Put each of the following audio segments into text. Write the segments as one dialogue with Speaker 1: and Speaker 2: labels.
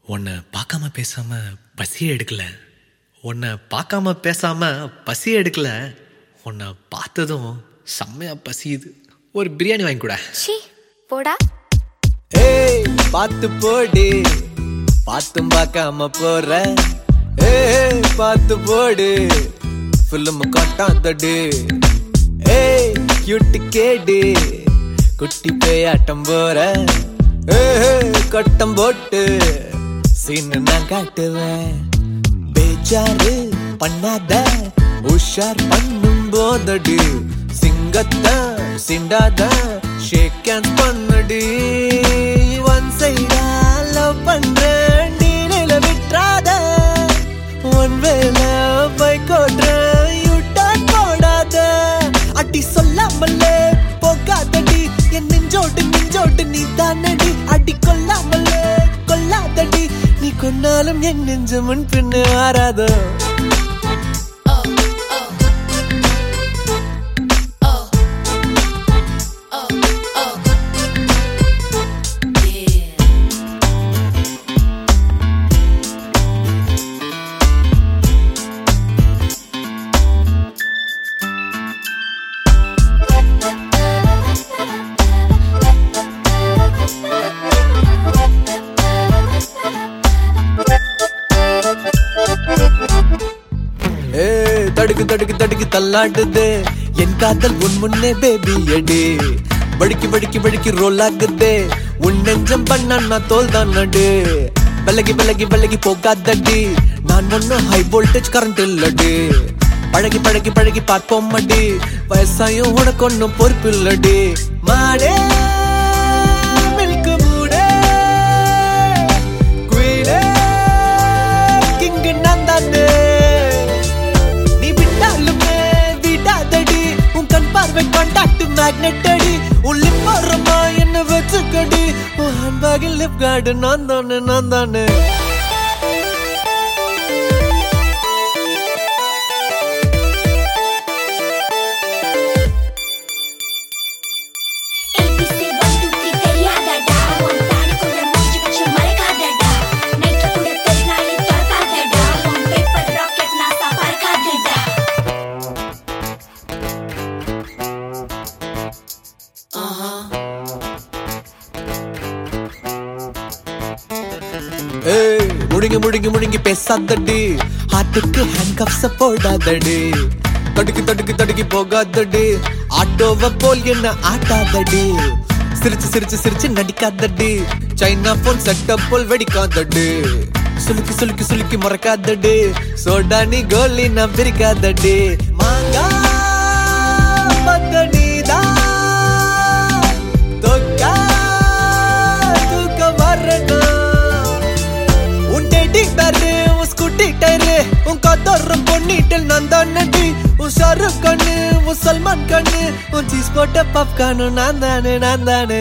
Speaker 1: உன்னை பார்க்காம பேசாம பசியே எடுக்கல உன்னை பார்க்காம பேசாம பசியே எடுக்கல உன்னை பார்த்ததும் செம்மையா பசியுது ஒரு பிரியாணி வாங்கி கூட
Speaker 2: ஷீ போடா
Speaker 3: ஏய் பார்த்து போடு பார்த்தும் பார்க்காம போற ஏய் பார்த்து போடு ஃபில்லும் காட்டாதடு ஏய் கியூட்டு கேடு குட்டி பேயாட்டம் போற ஏய் கட்டம் போட்டு சீனு நான் காட்டுவேன் பேச்சாரு பண்ணாத உஷார் பண்ணும் போதடி சிங்கத்தை சிண்டாத ஷேக் ஹேண்ட் பண்ணடி ஒன் சைடா லவ் பண்றேன் நீல விட்டுறாத ஒன் வேல பைக் ஓட்டுறேன் யூ டர்ன் போடாத அடி சொல்லாமலே போகாதடி என் நெஞ்சோடு நெஞ்சோடு நீ தானடி அடி கொல்லாமலே கொல்லாதடி நீ கொன்னாலும் என் நெஞ்சு முன் பின்னு மாறாதோ ஏய் தடுக்கு தடுக்கு தடுக்கு தள்ளாடுது என் காதல் உன் முன்னே பேபி எடு வழுக்கி வழுக்கி வழுக்கி ரோல் ஆகுது உன் நெஞ்சம் பண்ண நான் தோல் தான் நடு விலகி விலகி விலகி போகாதடி நான் ஒன்னும் ஹை வோல்டேஜ் கரண்ட் இல்லடி பழகி பழகி பழகி பார்ப்போம் அடி வயசாயும் உனக்கு ஒன்னும் பொறுப்பு இல்லடி மாடே மில்க் மூடே குயிலே கிங்கு நான் தானே நீ விட்டாலுமே விடாதடி உன் கண் பார்வை காண்டாக்ட் மேக்னெட் அடி உன் லிப் ஓரமா என்ன வச்சுக்கடி உன் ஹேண்ட்பேக்கில் லிப் கார்டு நான் தானே நான் தானே
Speaker 4: ABC one two three தெரியாதடா உன் தாடி கூட மூஞ்சி வச்சு மறைக்காதடா நைட்டு கூட பேசினாலே திறக்காதடா உன் பேப்பர் ராக்கெட் நாசா பறக்காதடா
Speaker 3: ஏய் முழுங்கி முழுங்கி முழுங்கி பேசாதடி ஹார்ட்டுக்கு ஹேண்ட் கப்ஸ போடாதடி தடுக்கி தடுக்கி தடுக்கி போகாதடி ஆட்டோவ போல் என்ன ஆட்டாதடி சிரிச்சு சிரிச்சு சிரிச்சு நடிக்காதடி சைனா போன் செட்டப் போல் வெடிக்காதடி சுலுக்கி சுலுக்கி சுலுக்கி மறக்காதடி சோடா நீ கோலி நான் பிரிக்காதடி மாங்கா பத்தடிதான் தொக்கா தூக்க வரணும் உன் டேட்டிங் பேரு உன் ஸ்கூட்டி டயரு உன் கதோரம் பொன்னிட்டில் நான் தானடி உன் ஷாருக் கண்ணு உன் சல்மான் கண்ணு உன் சீஸ் போட்ட பாப்கார்னு நான் தானே நான் தானே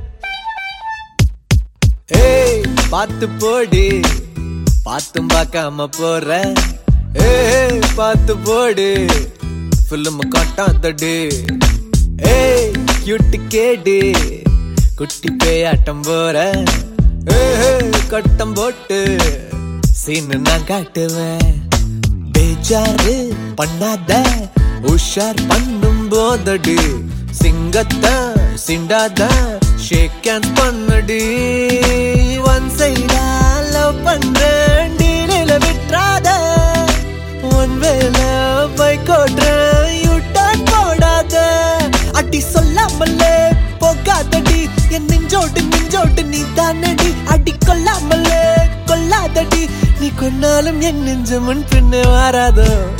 Speaker 3: ஏய் பார்த்து போடு பார்த்தும் பார்க்காம போற ஏய் பார்த்து போடு ஃபில்லும் காட்டாதடு ஏய் கியூட்டு கேடு குட்டி பேயாட்டம் போற ஏய் கட்டம் போட்டு சீனு நான் காட்டுவேன் பேச்சாரு பண்ணாத உஷார் பண்ணும் போதடி சிங்கத்தை சிண்டாத ஷேக் ஹேண்ட் பண்ணடி ஒன் சைடா லவ் பண்றேன் டீலில விட்டுறாத ஒன் வேல பைக் ஓட்டுறேன் யூ டர்ன் போடாத அடி சொல்லாமலே போகாதடி என் நெஞ்சோடு நெஞ்சோடு நீ தானடி அடி கொல்லாமலே கொல்லாதடி நீ கொன்னாலும் என் நெஞ்சு முன் பின்னு மாறாதோ